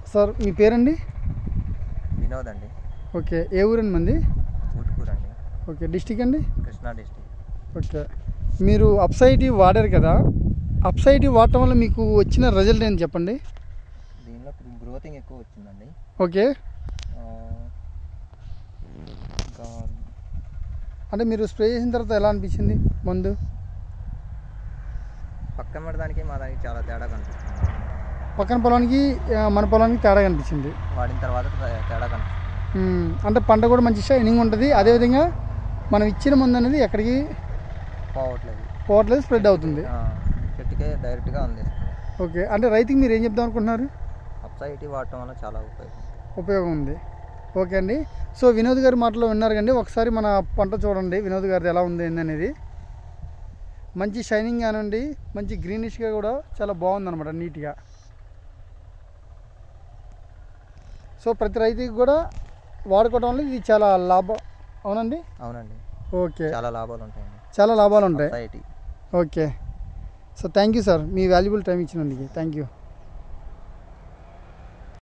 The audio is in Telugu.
సార్ మీ పేరండి వినోద్ అండి ఓకే ఏ ఊరండి మంది ఊటుకూరు అండి ఓకే డిస్టిక్ అండి కృష్ణా డిస్టిక్ ఓకే మీరు అప్సైటీ వాడారు కదా అప్సైటీ వాడటం వల్ల మీకు వచ్చిన రిజల్ట్ ఏంటి చెప్పండి దీనిలో గ్రోతింగ్ ఎక్కువ వచ్చిందండి ఓకే ఆ, ఇంకా అంటే మీరు స్ప్రే చేసిన తర్వాత ఎలా అనిపించింది మందు పక్కన పడడానికి మా దానికి చాలా తేడా కనిపిస్తుంది పక్కన పొలానికి ఆ, మన పొలానికి తేడా కనిపించింది వాడిన తర్వాత తే- తేడా కనిపిస్తుంది మ్మ్. అంటే పంట కూడా మంచి షైనింగ్ ఉంటుంది అదేవిధంగా మనం ఇచ్చిన మందు అనేది ఎక్కడికి పోవట్లేదు పోవట్లేదు స్ప్రెడ్ అవుతుంది ఆ, చెట్టుకే డైరెక్ట్గా అందిస్తుంది ఓకే అంటే రైతుకి మీరు ఏం చెప్దాం అనుకుంటున్నారు అప్సైటీ వాడటం వల్ల చాలా ఉపయోగం ఉపయోగం ఉంది ఓకే అండి సో వినోద్ గారి మాటలో విన్నారు కండి ఒకసారి మన పంట చూడండి వినోద్ గారిది ఎలా ఉంది ఏంది అనేది మంచి షైనింగ్ కానివ్వండి మంచి గ్రీనిష్గా కూడా చాలా బాగుంది అనమాట నీట్గా సో ప్రతి రైతుకి కూడా వాడుకోవడం వల్ల ఇది చాలా లాభం అవునండి అవునండి ఓకే చాలా లాభాలు ఉంటాయండి చాలా లాభాలు ఉంటాయి అప్సైటీ okay so thank you sir మీ వాల్యుబుల్ టైం ఇచ్చినందుకు థ్యాంక్ యూ